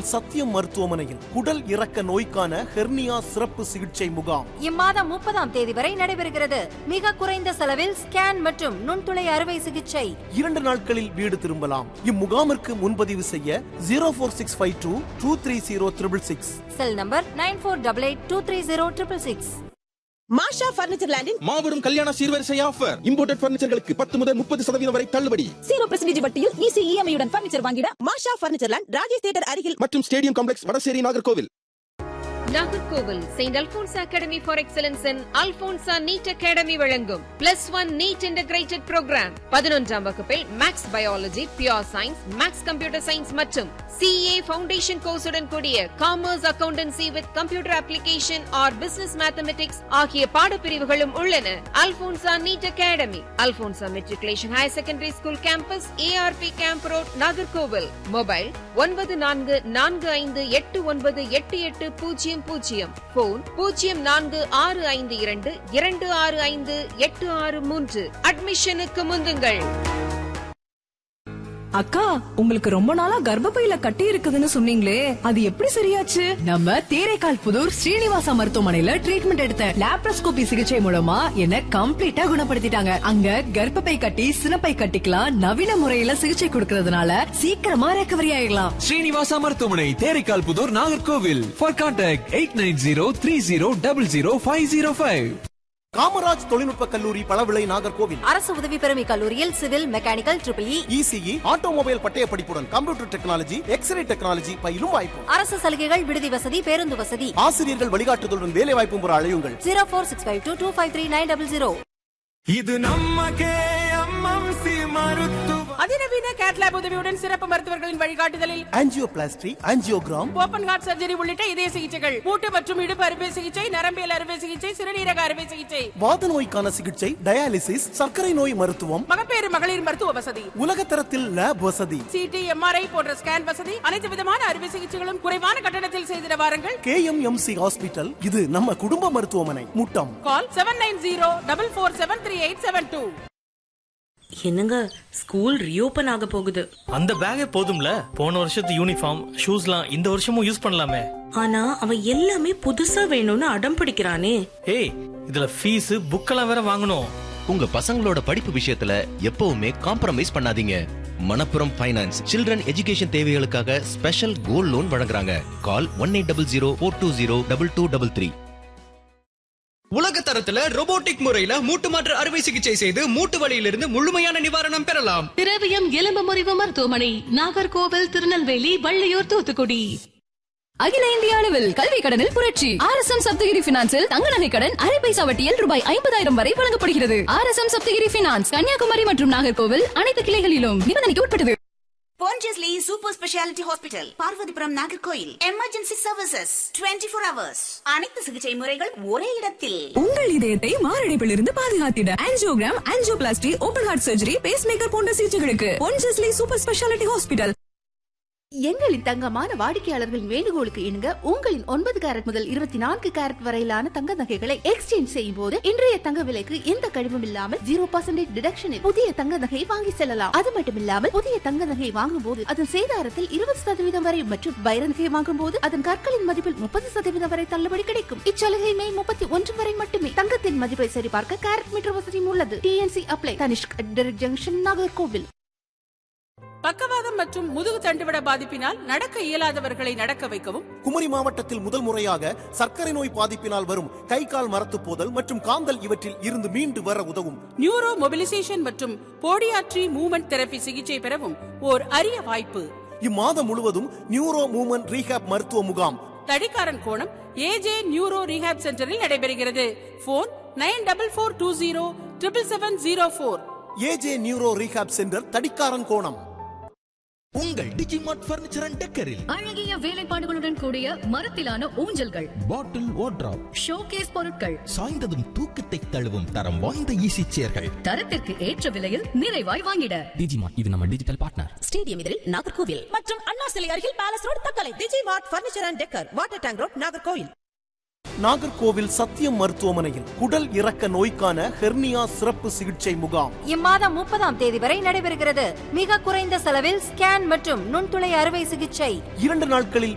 சத்தியம் மருத்துவமனையில் குடல் இறக்க நோய்க்கான ஹெர்னியா சிறப்பு சிகிச்சை முகாம் இம்மாதம் முப்பதாம் தேதி வரை நடைபெறுகிறது மிக குறைந்த செலவில் ஸ்கேன் மற்றும் நுண்துளை அறுவை சிகிச்சை இரண்டு நாட்களில் வீடு திரும்பலாம் இம்முகாமிற்கு முன்பதிவு செய்ய zero four six five two two three zero triple six cell number nine four double eight two three zero triple six Masha furniture லேண்டின் மாபெரும் கல்யாண சீர்வரிசை ஆஃபர் இம்போர்ட்டட் பர்னிச்சர்களுக்கு பத்து முதல் முப்பது சதவீதம் வரை தள்ளுபடி ஜீரோ பெர்சன்டேஜ் வட்டியில் ஈஸி இஎம்ஐ உடன் பர்னிச்சர் வாங்கிட Masha furniture land Rajesh theatre அருகில் மற்றும் stadium complex Vadasery Nagercoil Nagercoil saint Alphonse academy for excellence in Alphonsa NEET academy வழங்கும் plus one NEET integrated programme பதினொன்றாம் வகுப்பில் maths biology pure science maths computer science மற்றும் சிஏ ஃபவுண்டேஷன் கோர்ஸுடன் கூடிய commerce accountancy with computer application or business mathematics ஆகிய பாடப்பிரிவுகளும் உள்ளன Alphonsa NEET academy Alphonsa matriculation higher secondary school campus ARP camp road Nagercoil mobile ஒன்பது நான்கு நான்கு ஐந்து எட்டு ஒன்பது எட்டு எட்டு பூஜ்ஜியம் பூஜ்ஜியம் போன் பூஜ்ஜியம் நான்கு ஆறு ஐந்து இரண்டு இரண்டு ஆறு ஐந்து எட்டு ஆறு மூன்று அட்மிஷனுக்கு முந்துங்கள் அக்கா உங்களுக்கு ரொம்ப நாளா கர்ப்பப்பையில கட்டி இருக்குதுன்னு சொன்னீங்களே அது எப்படி சரியாச்சு நம்ம தேரைக்கால் புதூர் ஸ்ரீனிவாசா மருத்துவமனையில ட்ரீட்மெண்ட் எடுத்தேன் லாப்ரோஸ்கோபி சிகிச்சை மூலமா என்ன கம்ப்ளீட்டா குணப்படுத்திட்டாங்க அங்க கர்ப்பப்பை கட்டி சினப்பை கட்டிக்கலாம் நவீன முறையில சிகிச்சை கொடுக்கறதுனால சீக்கிரமா ரெக்கவரி ஆயிடலாம் ஸ்ரீனிவாசா மருத்துவமனை Theraikal Puthur Nagercoil for contact eight nine zero three zero double zero five zero five Kamaraj தொழில்நுட்ப கல்லூரி பளவிளை நாகர்கோவில் அரசு உதவி பெறும் கல்லூரியில் civil mechanical triple E ECE automobile பட்டய படிப்புடன் கம்ப்யூட்டர் டெக்னாலஜி எக்ஸ்ரே டெக்னாலஜி பயிலும் வாய்ப்பு அரசு சலுகைகள் விடுதி வசதி பேருந்து வசதி ஆசிரியர்கள் வழிகாட்டுதலுடன் வேலை வாய்ப்பும் பெற அழையுங்கள் zero four six five two two five three nine double zero இது நம்ம கேஎம்எம்சி மருத்துவ அதிநவீன கேட்லாப் உதவியுடன் சிறப்பு மருத்துவர்களின் வழிகாட்டுதலில் angioplasty angiogram open heart surgery உள்ளிட்ட இதய சிகிச்சைகள் மூட்டு மற்றும் இடுப்பு அறுவை சிகிச்சை நரம்பியல் அறுவை சிகிச்சை சிறுநீரக அறுவை சிகிச்சை வாத நோய்க்கான சிகிச்சை டயாலிசிஸ் சர்க்கரை நோய் மருத்துவம் மகப்பேறு மகளிர் மருத்துவ வசதி உலகத்தரத்தில் லேப் வசதி சிடி எம்ஆர்ஐ போன்ற ஸ்கேன் வசதி அனைத்து விதமான அறுவை சிகிச்சைகளும் குறைவான கட்டணத்தில் செய்திட வாருங்கள் கேஎம்எம்சி ஹாஸ்பிட்டல் இது நம்ம குடும்ப மருத்துவமனை Muttam call seven nine zero double four seven three eight seven two என்னங்க ஸ்கூல் ரீஓபன் ஆக போகுது அந்த பேக்கே போதும்ல போன வருஷத்து யூனிஃபார்ம் ஷூஸ்லாம் இந்த வருஷமும் யூஸ் பண்ணலாமே ஆனா அவன் எல்லாமே புதுசா வேணும்னு அடம் பிடிக்கிறானே ஏய் இதுல ஃபீஸ் புக்கெல்லாம் வேற வாங்கணும் உங்க பசங்களோட படிப்பு விஷயத்துல எப்பவுமே காம்ப்ரமைஸ் பண்ணாதீங்க மணப்புரம் ஃபைனான்ஸ் சில்ட்ரன் எஜுகேஷன் தேவைகளுக்காக ஸ்பெஷல் கோல்ட் லோன் வழங்குறாங்க call one eight double zero four two zero double two double three உலக தரத்துல robotic முறையில மூட்டு மாற்று அறுவை சிகிச்சை செய்து மூட்டு வலியிலிருந்து முழுமையான நிவாரணம் பெறலாம் திரவியம் எலும்பு முறிவு மருத்துவமனை நாகர்கோவில் திருநெல்வேலி வள்ளியூர் தூத்துக்குடி அகில இந்திய அளவில் கல்வி கடனில் புரட்சி ஆர் எஸ் எம் சப்தகிரி பினான்சில் தங்க நகை கடன் அரை பைசா வட்டியில் ரூபாய் ஐம்பதாயிரம் வரை வழங்கப்படுகிறது R S M Saptagiri finance Kanyakumari மற்றும் நாகர்கோவில் அனைத்து கிளைகளிலும் நிபந்தனைக்கு உட்பட்டது Pondicherry super speciality hospital Parvathipuram Nagercoil emergency services 24 four hours அனைத்து சிகிச்சை முறைகள் ஒரே இடத்தில் உங்கள் இதயத்தை மாரடைப்பில் இருந்து பாதுகாத்திட angiogram angioplasty open heart surgery pacemaker போன்ற சிகிச்சைகளுக்கு பொன்ஜஸ்லி சூப்பர் ஸ்பெஷாலிட்டி ஹாஸ்பிட்டல் எங்களின் தங்கமான வாடிக்கையாளர்களின் வேண்டுகோளுக்கு இணங்க உங்களின் ஒன்பது கேரட் முதல் இருபத்தி நான்கு கேரட் வரையிலான தங்க நகைகளை எக்ஸ்சேஞ்ச் செய்யும் போது இன்றைய தங்க விலைக்கு எந்த கழிவும் இல்லாமல் ஜீரோ பர்சன்டேஜ் டிடக்ஷனில் புதிய தங்க நகை வாங்கி செல்லலாம் அது மட்டுமில்லாமல் புதிய தங்க நகை வாங்கும் போது அதன் சேதாரத்தில் இருபது சதவீதம் வரை மற்றும் வைர நகை வாங்கும் போது அதன் கற்களின் மதிப்பில் முப்பது சதவீதம் வரை தள்ளுபடி கிடைக்கும் இச்சலுகை மே முப்பத்தி ஒன்று வரை மட்டுமே தங்கத்தின் மதிப்பை சரிபார்க்க கேரட் மீட்டர் வசதியும் உள்ளது TNC apply Tanishq junction Nagercoil பக்கவாதம் மற்றும் முதுகு தண்டுவிட பாதிப்பினால் நடக்க இயலாதவர்களை நடக்க வைக்கவும் குமரி மாவட்டத்தில் முதல் முறையாக சர்க்கரை நோய் பாதிப்பினால் வரும் கை கால் மரத்து போதல் மற்றும் காந்தல் இவற்றில் இருந்து மீண்டு வர உதவும் நியூரோ மொபிலைசேஷன் மற்றும் போடியாட்ரி மூவ்மெண்ட் தெரபி சிகிச்சை பெறவும் ஓர் அரிய வாய்ப்பு இம்மாதம் முழுவதும் நியூரோ மூமென்ட் ரீஹாப் மருத்துவ முகாம் தடிக்காரன் கோணம் ஏஜே நியூரோ ரீஹாப் சென்டரில் நடைபெறுகிறது phone nine double four two zero triple seven zero four AJ neuro rehab centre Thadikarankonam உங்கள் டிஜிமார்ட் பர்னிச்சர் அண்ட் டெக்கரில் அழகிய வேலைப்பாடுகளுடன் கூடிய மரத்திலான ஊஞ்சல்கள் பாட்டில் வார்ட்ராப் ஷோகேஸ் பொருட்கள் சாய்ந்ததும் தூக்கத்தை தழுவும் தரம் வாய்ந்த ஈசி சேர்கள் தரத்திற்கு ஏற்ற விலையில் நிறைவாய் வாங்கிட டிஜிமார்ட் இது நம்ம டிஜிட்டல் பார்ட்னர் ஸ்டேடியம் எதிரில் நாகர்கோவில் மற்றும் அண்ணா சிலை அருகில் palace road Thuckalay Digi Mart furniture and decor water tank road Nagercoil Nagercoil Sathyam மருத்துவமனையில் குடல் இறக்க நோய்க்கான ஹெர்னியா சிறப்பு சிகிச்சை முகாம் இம்மாதம் முப்பதாம் தேதி வரை நடைபெறுகிறது மிக குறைந்த செலவில் ஸ்கேன் மற்றும் நுண்துளை அறுவை சிகிச்சை இரண்டு நாட்களில்